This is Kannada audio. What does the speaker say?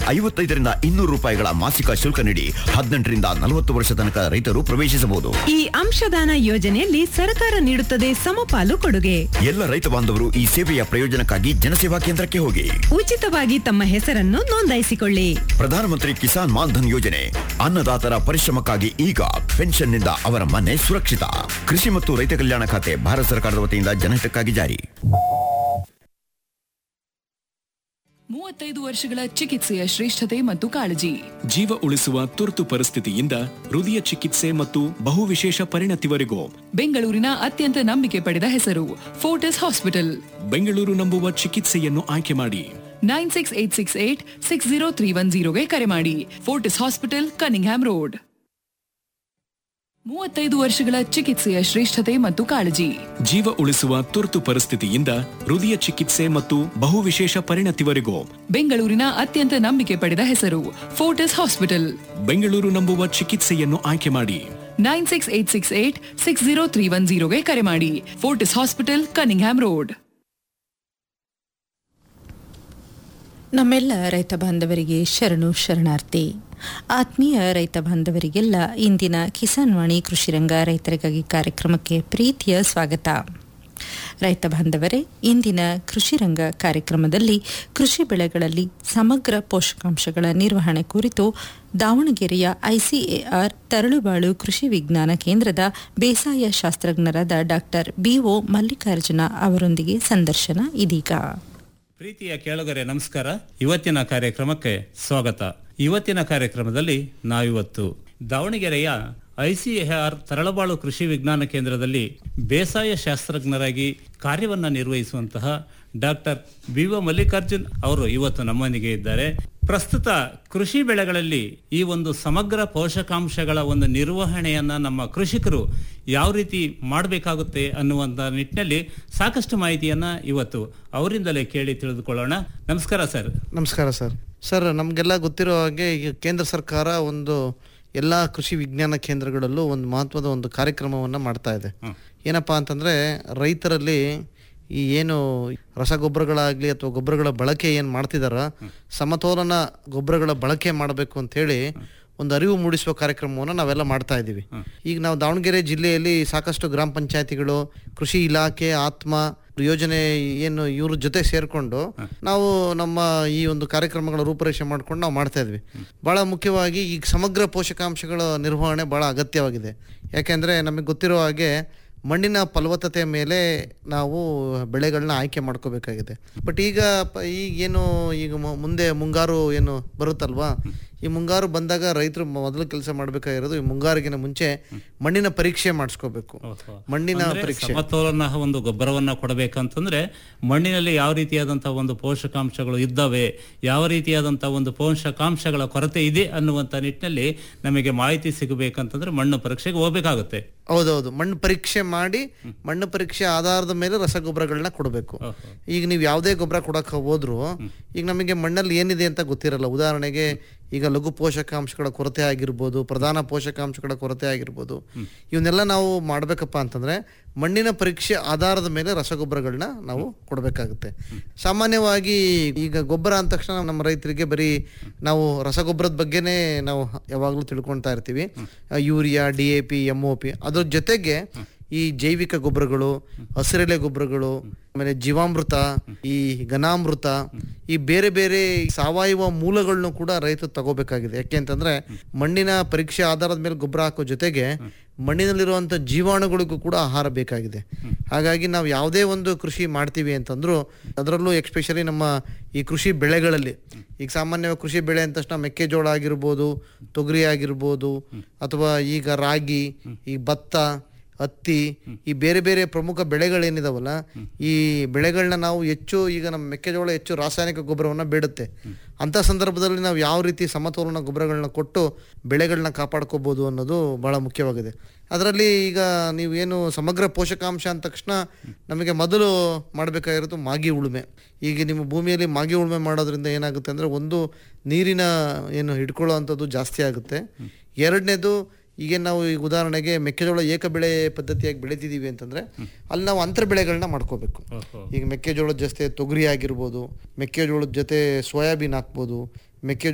ಐವತ್ತೈದರಿಂದ ಇನ್ನೂರು ರೂಪಾಯಿಗಳ ಮಾಸಿಕ ಶುಲ್ಕ ನೀಡಿ ಹದಿನೆಂಟರಿಂದ ನಲವತ್ತು ವರ್ಷ ತನಕ ರೈತರು ಪ್ರವೇಶಿಸಬಹುದು ಈ ಅಂಶದಾನ ಯೋಜನೆಯಲ್ಲಿ ಸರ್ಕಾರ ನೀಡುತ್ತದೆ ಸಮಪಾಲು ಕೊಡುಗೆ ಎಲ್ಲ ರೈತ ಬಾಂಧವರು ಈ ಸೇವೆಯ ಪ್ರಯೋಜನಕ್ಕಾಗಿ ಜನಸೇವಾ ಕೇಂದ್ರಕ್ಕೆ ಹೋಗಿ ಉಚಿತವಾಗಿ ತಮ್ಮ ಹೆಸರನ್ನು ನೋಂದಾಯಿಸಿಕೊಳ್ಳಿ ಪ್ರಧಾನಮಂತ್ರಿ ಕಿಸಾನ್ ಮಾನ್ ಧನ್ ಯೋಜನೆ ಅನ್ನದಾತರ ಪರಿಶ್ರಮಕ್ಕಾಗಿ ಈಗ ಪೆನ್ಷನ್ನಿಂದ ಅವರ ಮನೆ ಸುರಕ್ಷಿತ ಕೃಷಿ ಮತ್ತು ರೈತ ಕಲ್ಯಾಣ ಖಾತೆ ಭಾರತ ಸರ್ಕಾರದ ವತಿಯಿಂದ ಜನಹಿತಕ್ಕಾಗಿ ಜಾರಿ ಮೂವತ್ತೈದು ವರ್ಷಗಳ ಚಿಕಿತ್ಸೆಯ ಶ್ರೇಷ್ಠತೆ ಮತ್ತು ಕಾಳಜಿ ಜೀವ ಉಳಿಸುವ ತುರ್ತು ಪರಿಸ್ಥಿತಿಯಿಂದ ಹೃದಯ ಚಿಕಿತ್ಸೆ ಮತ್ತು ಬಹುವಿಶೇಷ ಪರಿಣತಿವರೆಗೂ ಬೆಂಗಳೂರಿನ ಅತ್ಯಂತ ನಂಬಿಕೆ ಪಡೆದ ಹೆಸರು ಫೋರ್ಟಿಸ್ ಹಾಸ್ಪಿಟಲ್ ಬೆಂಗಳೂರು ನಂಬುವ ಚಿಕಿತ್ಸೆಯನ್ನು ಆಯ್ಕೆ ಮಾಡಿ nine six eight six eight six zero three one ಜೀರೋಗೆ ಕರೆ ಮಾಡಿ ಫೋರ್ಟಿಸ್ ಹಾಸ್ಪಿಟಲ್ ಕನಿಂಗ್ಹ್ಯಾಮ್ ರೋಡ್ ಮೂವತ್ತೈದು ವರ್ಷಗಳ ಚಿಕಿತ್ಸೆಯ ಶ್ರೇಷ್ಠತೆ ಮತ್ತು ಕಾಳಜಿ ಜೀವ ಉಳಿಸುವ ತುರ್ತು ಪರಿಸ್ಥಿತಿಯಿಂದ ಹೃದಯ ಚಿಕಿತ್ಸೆ ಮತ್ತು ಬಹುವಿಶೇಷ ಪರಿಣತಿವರೆಗೂ ಬೆಂಗಳೂರಿನ ಅತ್ಯಂತ ನಂಬಿಕೆ ಪಡೆದ ಹೆಸರು ಫೋರ್ಟಿಸ್ ಹಾಸ್ಪಿಟಲ್ ಬೆಂಗಳೂರು ನಂಬುವ ಚಿಕಿತ್ಸೆಯನ್ನು ಆಯ್ಕೆ ಮಾಡಿ nine six eight six eight six zero three one ಜೀರೋಗೆ ಕರೆ ಮಾಡಿ ಫೋರ್ಟಿಸ್ ಹಾಸ್ಪಿಟಲ್ ಕನಿಂಗ್ಹ್ಯಾಮ್ ರೋಡ್ ನಮ್ಮೆಲ್ಲ ರೈತ ಬಾಂಧವರಿಗೆ ಶರಣು ಶರಣಾರ್ಥಿ ಆತ್ಮೀಯ ರೈತ ಬಾಂಧವರಿಗೆಲ್ಲ ಇಂದಿನ ಕಿಸಾನ್ ವಾಣಿ ಕೃಷಿರಂಗ ರೈತರಿಗಾಗಿ ಕಾರ್ಯಕ್ರಮಕ್ಕೆ ಪ್ರೀತಿಯ ಸ್ವಾಗತ ರೈತ ಬಾಂಧವರೇ ಇಂದಿನ ಕೃಷಿರಂಗ ಕಾರ್ಯಕ್ರಮದಲ್ಲಿ ಕೃಷಿ ಬೆಳೆಗಳಲ್ಲಿ ಸಮಗ್ರ ಪೋಷಕಾಂಶಗಳ ನಿರ್ವಹಣೆ ಕುರಿತು ದಾವಣಗೆರೆಯ ಐಸಿಎಆರ್ ತರಳುಬಾಳು ಕೃಷಿ ವಿಜ್ಞಾನ ಕೇಂದ್ರದ ಬೇಸಾಯ ಶಾಸ್ತ್ರಜ್ಞರಾದ ಡಾಕ್ಟರ್ ಬಿಒ ಮಲ್ಲಿಕಾರ್ಜುನ ಅವರೊಂದಿಗೆ ಸಂದರ್ಶನ ಇದೀಗ ಪ್ರೀತಿಯ ಕೇಳುಗರೆ ನಮಸ್ಕಾರ ಇವತ್ತಿನ ಕಾರ್ಯಕ್ರಮಕ್ಕೆ ಸ್ವಾಗತ ಇವತ್ತಿನ ಕಾರ್ಯಕ್ರಮದಲ್ಲಿ ನಾವಿವತ್ತು ದಾವಣಗೆರೆಯ ಐಸಿಎಆರ್ ತರಳಬಾಳು ಕೃಷಿ ವಿಜ್ಞಾನ ಕೇಂದ್ರದಲ್ಲಿ ಬೇಸಾಯ ಶಾಸ್ತ್ರಜ್ಞರಾಗಿ ಕಾರ್ಯವನ್ನ ನಿರ್ವಹಿಸುವಂತಹ ಡಾಕ್ಟರ್ ಬಿ ಒ ಮಲ್ಲಿಕಾರ್ಜುನ್ ಅವರು ಇವತ್ತು ನಮ್ಮೊಂದಿಗೆ ಇದ್ದಾರೆ ಪ್ರಸ್ತುತ ಕೃಷಿ ಬೆಳೆಗಳಲ್ಲಿ ಈ ಒಂದು ಸಮಗ್ರ ಪೋಷಕಾಂಶಗಳ ಒಂದು ನಿರ್ವಹಣೆಯನ್ನ ನಮ್ಮ ಕೃಷಿಕರು ಯಾವ ರೀತಿ ಮಾಡಬೇಕಾಗುತ್ತೆ ಅನ್ನುವಂಥ ನಿಟ್ಟಿನಲ್ಲಿ ಸಾಕಷ್ಟು ಮಾಹಿತಿಯನ್ನ ಇವತ್ತು ಅವರಿಂದಲೇ ಕೇಳಿ ತಿಳಿದುಕೊಳ್ಳೋಣ ನಮಸ್ಕಾರ ಸರ್ ನಮಸ್ಕಾರ ಸರ್ ಸರ್ ನಮಗೆಲ್ಲ ಗೊತ್ತಿರೋ ಹಾಗೆ ಈಗ ಕೇಂದ್ರ ಸರ್ಕಾರ ಒಂದು ಎಲ್ಲ ಕೃಷಿ ವಿಜ್ಞಾನ ಕೇಂದ್ರಗಳಲ್ಲೂ ಒಂದು ಮಹತ್ವದ ಒಂದು ಕಾರ್ಯಕ್ರಮವನ್ನು ಮಾಡ್ತಾ ಇದೆ ಏನಪ್ಪಾ ಅಂತಂದರೆ ರೈತರಲ್ಲಿ ಈ ಏನು ರಸಗೊಬ್ಬರಗಳಾಗಲಿ ಅಥವಾ ಗೊಬ್ಬರಗಳ ಬಳಕೆ ಏನು ಮಾಡ್ತಿದಾರ ಸಮತೋಲನ ಗೊಬ್ಬರಗಳ ಬಳಕೆ ಮಾಡಬೇಕು ಅಂತೇಳಿ ಒಂದು ಅರಿವು ಮೂಡಿಸುವ ಕಾರ್ಯಕ್ರಮವನ್ನು ನಾವೆಲ್ಲ ಮಾಡ್ತಾ ಇದ್ದೀವಿ ಈಗ ನಾವು ದಾವಣಗೆರೆ ಜಿಲ್ಲೆಯಲ್ಲಿ ಸಾಕಷ್ಟು ಗ್ರಾಮ ಪಂಚಾಯತಿಗಳು ಕೃಷಿ ಇಲಾಖೆ ಆತ್ಮ ಯೋಜನೆ ಏನು ಇವ್ರ ಜೊತೆ ಸೇರ್ಕೊಂಡು ನಾವು ನಮ್ಮ ಈ ಒಂದು ಕಾರ್ಯಕ್ರಮಗಳ ರೂಪರೇಷೆ ಮಾಡ್ಕೊಂಡು ನಾವು ಮಾಡ್ತಾ ಇದ್ವಿ ಬಹಳ ಮುಖ್ಯವಾಗಿ ಈಗ ಸಮಗ್ರ ಪೋಷಕಾಂಶಗಳ ನಿರ್ವಹಣೆ ಬಹಳ ಅಗತ್ಯವಾಗಿದೆ ಯಾಕೆಂದ್ರೆ ನಮಗೆ ಗೊತ್ತಿರೋ ಹಾಗೆ ಮಣ್ಣಿನ ಫಲವತ್ತತೆ ಮೇಲೆ ನಾವು ಬೆಳೆಗಳನ್ನ ಆಯ್ಕೆ ಮಾಡ್ಕೋಬೇಕಾಗಿದೆ ಬಟ್ ಈಗ ಪ- ಈಗ ಏನು ಈಗ ಮು- ಮುಂದೆ ಮುಂಗಾರು ಏನು ಬರುತ್ತಲ್ವಾ ಈ ಮುಂಗಾರು ಬಂದಾಗ ರೈತರು ಮೊದಲು ಕೆಲಸ ಮಾಡಬೇಕಾಗಿರೋದು ಈ ಮುಂಗಾರಿಗಿನ ಮುಂಚೆ ಮಣ್ಣಿನ ಪರೀಕ್ಷೆ ಮಾಡಿಸ್ಕೋಬೇಕು ಮಣ್ಣಿನ ಅಂದ್ರೆ ಪರೀಕ್ಷೆ ಸಮತೋಲನ ಒಂದು ಗೊಬ್ಬರವನ್ನ ಕೊಡಬೇಕಂತಂದ್ರೆ ಮಣ್ಣಿನಲ್ಲಿ ಯಾವ ರೀತಿಯಾದಂತಹ ಒಂದು ಪೋಷಕಾಂಶಗಳು ಇದ್ದಾವೆ ಯಾವ ರೀತಿಯಾದಂತಹ ಒಂದು ಪೋಷಕಾಂಶಗಳ ಕೊರತೆ ಇದೆ ಅನ್ನುವಂತ ನಿಟ್ಟಿನಲ್ಲಿ ನಮಗೆ ಮಾಹಿತಿ ಸಿಗಬೇಕಂತಂದ್ರೆ ಮಣ್ಣು ಪರೀಕ್ಷೆಗೆ ಹೋಗ್ಬೇಕಾಗುತ್ತೆ ಹೌದೌದು ಮಣ್ಣು ಪರೀಕ್ಷೆ ಮಾಡಿ ಮಣ್ಣು ಪರೀಕ್ಷೆ ಆಧಾರದ ಮೇಲೆ ರಸಗೊಬ್ಬರಗಳನ್ನ ಕೊಡಬೇಕು ಈಗ ನೀವು ಯಾವುದೇ ಗೊಬ್ಬರ ಕೊಡಕ್ಕೆ ಹೋದ್ರು ಈಗ ನಮಗೆ ಮಣ್ಣಲ್ಲಿ ಏನಿದೆ ಅಂತ ಗೊತ್ತಿರಲ್ಲ ಉದಾಹರಣೆಗೆ ಈಗ ಲಘು ಪೋಷಕಾಂಶಗಳ ಕೊರತೆ ಆಗಿರ್ಬೋದು ಪ್ರಧಾನ ಪೋಷಕಾಂಶಗಳ ಕೊರತೆ ಆಗಿರ್ಬೋದು ಇವನ್ನೆಲ್ಲ ನಾವು ಮಾಡಬೇಕಪ್ಪ ಅಂತಂದ್ರೆ ಮಣ್ಣಿನ ಪರೀಕ್ಷೆ ಆಧಾರದ ಮೇಲೆ ರಸಗೊಬ್ಬರಗಳನ್ನ ನಾವು ಕೊಡಬೇಕಾಗುತ್ತೆ ಸಾಮಾನ್ಯವಾಗಿ ಈಗ ಗೊಬ್ಬರ ಅಂದ ತಕ್ಷಣ ನಮ್ಮ ರೈತರಿಗೆ ಬರೀ ನಾವು ರಸಗೊಬ್ಬರದ ಬಗ್ಗೆನೇ ನಾವು ಯಾವಾಗಲೂ ತಿಳ್ಕೊಳ್ತಾ ಇರ್ತೀವಿ ಆ, urea D A P M O P ಅದ್ರ ಜೊತೆಗೆ ಈ ಜೈವಿಕ ಗೊಬ್ಬರಗಳು ಹಸಿರೆಲೆ ಗೊಬ್ಬರಗಳು ಆಮೇಲೆ ಜೀವಾಮೃತ ಈ ಘನಾಮೃತ ಈ ಬೇರೆ ಬೇರೆ ಸಾವಯವ ಮೂಲಗಳನ್ನು ಕೂಡ ರೈತರು ತಗೋಬೇಕಾಗಿದೆ ಯಾಕೆ ಅಂತಂದ್ರೆ ಮಣ್ಣಿನ ಪರೀಕ್ಷೆ ಆಧಾರದ ಮೇಲೆ ಗೊಬ್ಬರ ಹಾಕೋ ಜೊತೆಗೆ ಮಣ್ಣಿನಲ್ಲಿರುವಂಥ ಜೀವಾಣುಗಳಿಗೂ ಕೂಡ ಆಹಾರ ಬೇಕಾಗಿದೆ ಹಾಗಾಗಿ ನಾವು ಯಾವುದೇ ಒಂದು ಕೃಷಿ ಮಾಡ್ತೀವಿ ಅಂತಂದ್ರು ಅದರಲ್ಲೂ ಎಕ್ಸ್ಪೆಷಲಿ ನಮ್ಮ ಈ ಕೃಷಿ ಬೆಳೆಗಳಲ್ಲಿ ಈಗ ಸಾಮಾನ್ಯವಾಗಿ ಕೃಷಿ ಬೆಳೆ ಅಂದ ತಕ್ಷಣ ಮೆಕ್ಕೆಜೋಳ ಆಗಿರ್ಬೋದು ತೊಗರಿ ಆಗಿರ್ಬೋದು ಅಥವಾ ಈಗ ರಾಗಿ ಈ ಭತ್ತ ಹತ್ತಿ ಈ ಬೇರೆ ಬೇರೆ ಪ್ರಮುಖ ಬೆಳೆಗಳೇನಿದಾವಲ್ಲ ಈ ಬೆಳೆಗಳನ್ನ ನಾವು ಹೆಚ್ಚು ಈಗ ನಮ್ಮ ಮೆಕ್ಕೆಜೋಳ ಹೆಚ್ಚು ರಾಸಾಯನಿಕ ಗೊಬ್ಬರವನ್ನ ಬೇಡುತ್ತೆ ಅಂತ ಸಂದರ್ಭದಲ್ಲಿ ನಾವು ಯಾವ ರೀತಿ ಸಮತೋಲನ ಗೊಬ್ಬರಗಳನ್ನ ಕೊಟ್ಟು ಬೆಳೆಗಳನ್ನ ಕಾಪಾಡ್ಕೋಬಹುದು ಅನ್ನೋದು ಬಹಳ ಮುಖ್ಯವಾಗಿದೆ ಅದರಲ್ಲಿ ಈಗ ನೀವು ಏನು ಸಮಗ್ರ ಪೋಷಕಾಂಶ ಅಂದ ತಕ್ಷಣ ನಮಗೆ ಮೊದಲು ಮಾಡಬೇಕಾಗಿರೋದು ಮಾಗಿ ಉಳುಮೆ ಈಗ ನಿಮ್ಮ ಭೂಮಿಯಲ್ಲಿ ಮಾಗಿ ಉಳುಮೆ ಮಾಡೋದ್ರಿಂದ ಏನಾಗುತ್ತೆ ಅಂದರೆ ಒಂದು ನೀರಿನ ಏನು ಹಿಡ್ಕೊಳ್ಳೋ ಅಂಥದ್ದು ಜಾಸ್ತಿ ಆಗುತ್ತೆ ಎರಡನೇದು ಈಗ ನಾವು ಈಗ ಉದಾಹರಣೆಗೆ ಮೆಕ್ಕೆಜೋಳ ಏಕ ಬೆಳೆ ಪದ್ಧತಿಯಾಗಿ ಬೆಳಿತಿದೀವಿ ಅಂತಂದ್ರೆ ಅಲ್ಲಿ ನಾವು ಅಂತರ ಬೆಳೆಗಳನ್ನ ಮಾಡ್ಕೋಬೇಕು ಈಗ ಮೆಕ್ಕೆಜೋಳದ ಜೊತೆ ತೊಗರಿ ಆಗಿರ್ಬೋದು ಮೆಕ್ಕೆಜೋಳದ ಜೊತೆ ಸೋಯಾಬೀನ್ ಹಾಕ್ಬೋದು ಮೆಕ್ಕೆಜೋಳ